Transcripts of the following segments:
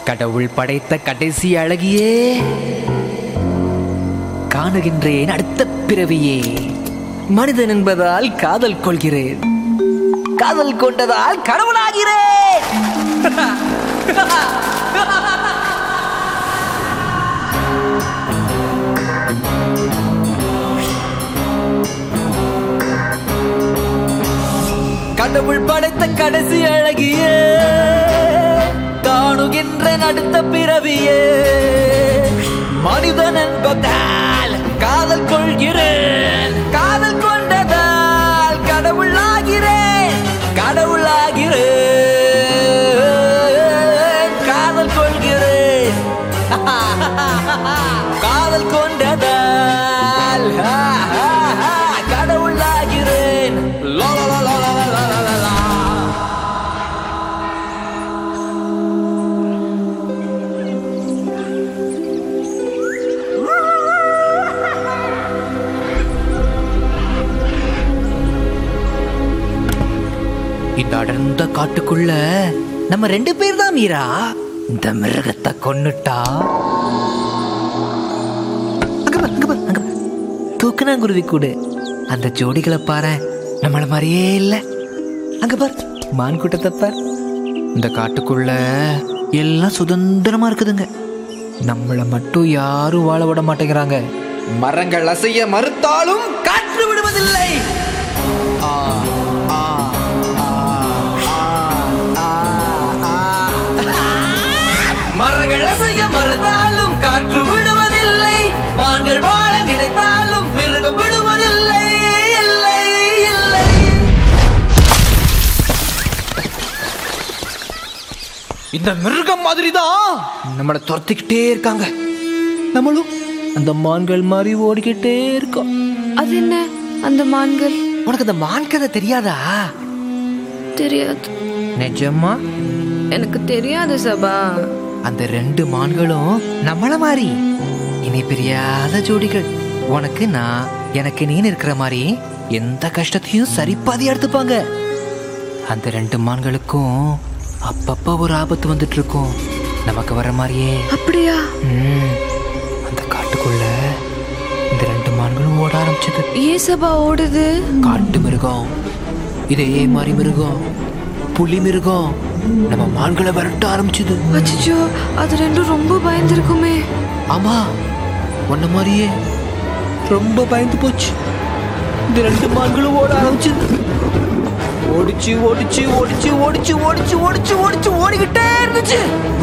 கடவுள் படைத்த கடைசி அழகியே காணுகின்றேன் அடுத்த பிறவியே மனிதன் என்பதால் காதல் கொள்கிறேன் காதல் கொண்டதால் கடவுளாகிறேன் கடவுள் படைத்த கடைசி அழகியே காணுகின்ற அடுத்த பிறவியே மனிதன் என்பதால் காதல் கொள்கிறேன் காதல் கொண்டதால் கடவுளாகிறேன் கடவுளாகிறேன் காதல் கொள்கிறேன் காதல் கொண்டதால் ஆ, ஆ, ஆ, கடவுளாகிறேன் லா, லா, லா, லா, லா, லா, லா, லா, லா. இந்த அடர்ந்த காட்டுக்குள்ள நம்ம ரெண்டு பேர் தான் மீரா இந்த மிருகத்தை கொன்னுட்டா அங்க பாரு, அங்க பாரு, அங்க பாரு. தூக்குனாங்குருவி கூடு அந்த ஜோடிகளை பாரு நம்மள மாதிரியே இல்ல அங்க பார் மான் கூட்டத்தை பார் இந்த காட்டுக்குள்ள எல்லாம் சுதந்திரமா இருக்குதுங்க நம்மள மட்டும் யாரும் வாழ விட மாட்டேங்கிறாங்க மரங்கள் அசைய மறுத்தாலும் காற்று விடுவதில்லை ஆ, ஆ, ஆ, ஆ, ஆ, ஆ. மரங்கள் அசைய மறுத்தாலும் காற்று விடுவதில்லை மான்கள் வாழ நினைத்தாலும் மிருகம் விடுவதில்லை இல்லை இல்லை இந்த மிருகம் மாதிரி தான் நம்மளை துரத்திக்கிட்டே இருக்காங்க நம்மளும் அந்த மான்கள் மாதிரி ஓடிக்கிட்டே இருக்கோம் அது என்ன அந்த மான்கள் உனக்கு அந்த மான் கதை தெரியாதா தெரியாது நிஜமா எனக்கு தெரியாது சபா அந்த ரெண்டு மான்களும் நம்மள மாதிரி இனி பிரியாத ஜோடிகள் உனக்கு நான் எனக்கு நீன்னு இருக்கிற மாதிரி எந்த கஷ்டத்தையும் சரிப்பாதி எடுத்துப்பாங்க அந்த ரெண்டு மான்களுக்கும் அப்பப்ப ஒரு ஆபத்து வந்துட்டு இருக்கும் நமக்கு வர மாதிரியே அப்படியா ம், அந்த காட்டுக்குள்ள இந்த ரெண்டு மான்களும் ஓட ஆரம்பிச்சது ஏன் சபா ஓடுது காட்டு மிருகம் இதே மாதிரி மிருகம் புலி மிருகம் நம்ம மான்களை விரட்ட ஆரம்பிச்சது அச்சோ அது ரெண்டும் ரொம்ப பயந்துருக்குமே ஆமா உன்ன மாதிரியே ரொம்ப பயந்து போச்சு இந்த ரெண்டு மான்களும் ஓட ஆரம்பிச்சது ஓடிச்சு ஓடிச்சு ஓடிச்சு ஓடிச்சு ஓடிச்சு ஓடிச்சு ஓடிச்சு ஓடிக்கிட்டே இருந்துச்சு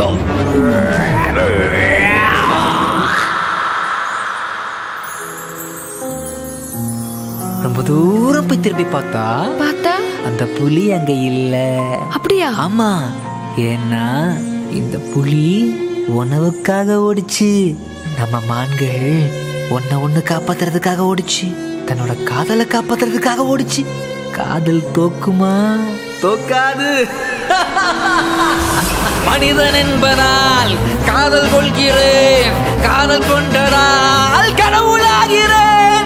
ரொம்ப தூரம் போய் திரும்பி பார்த்தா பார்த்தா அந்த புலி அங்க இல்ல அப்படியா ஆமா ஏன்னா இந்த புலி உணவுக்காக ஓடிச்சு நம்ம மான்கள் ஒன்ன ஒண்ணு காப்பாத்துறதுக்காக ஓடிச்சு தன்னோட காதலை காப்பாத்துறதுக்காக ஓடிச்சு காதல் தோக்குமா தோக்காது மனிதன் என்பதால் காதல் கொள்கிறேன் காதல் கொண்டதால் கடவுளாகிறேன்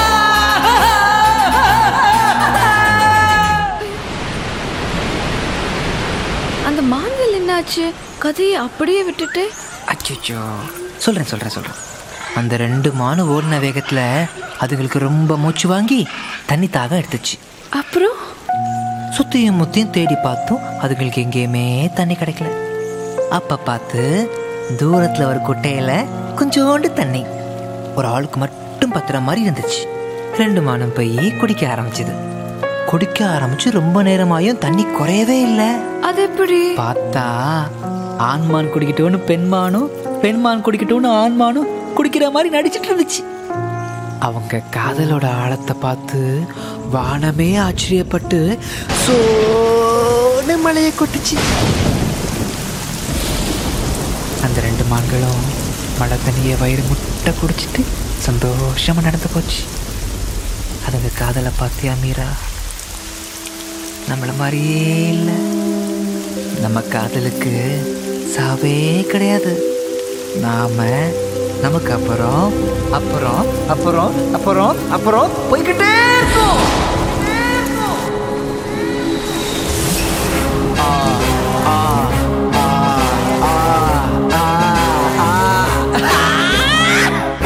அந்த மான்கள் என்னாச்சு கதையை அப்படியே விட்டுட்டு அச்சோ சொல்றேன் சொல்றேன் சொல்றேன் அந்த ரெண்டு மானு ஓடின வேகத்துல அதுங்களுக்கு ரொம்ப மூச்சு வாங்கி தண்ணி தாகம் எடுத்துச்சு அப்புறம் சுத்தியும் முத்தியும் தேடி பார்த்தும் அதுங்களுக்கு எங்கேயுமே தண்ணி கிடைக்கல அப்ப பார்த்து தூரத்துல ஒரு குட்டையில கொஞ்சோண்டு தண்ணி ஒரு ஆளுக்கு மட்டும் பத்துற மாதிரி இருந்துச்சு ரெண்டு மானம் போய் குடிக்க ஆரம்பிச்சது குடிக்க ஆரம்பிச்சு ரொம்ப நேரமாயும் தண்ணி குறையவே இல்லை அது எப்படி பார்த்தா ஆண்மான் குடிக்கட்டும்னு பெண்மானும் பெண்மான் குடிக்கட்டும்னு ஆண்மானும் குடிக்கிற மாதிரி நடிச்சிட்டு இருந்துச்சு அவங்க காதலோட ஆழத்தை பார்த்து வானமே ஆச்சரியப்பட்டு சோனு மழையை கொட்டுச்சு அந்த ரெண்டு மான்களும் மழை தண்ணியை வயிறு முட்டை குடிச்சிட்டு சந்தோஷமா நடந்து போச்சு அதுங்க காதலை பார்த்தியா மீரா நம்மள மாதிரியே இல்லை நம்ம காதலுக்கு சாவே கிடையாது நாம நமக்கு அப்புறம் அப்புறம் அப்புறம் அப்புறம் அப்புறம் போய்கிட்டே இருக்கோம் ஆ, ஆ, ஆ, ஆ,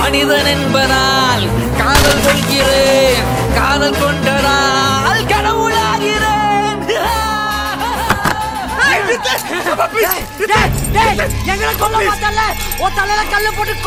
மனிதன் என்பதால் காதல் கொள்கிறேன் காதல் கொண்டதால் கடவுளாகிறேன் எங்களை கொல்ல மாட்டல உன் தலையில கல்லு போட்டு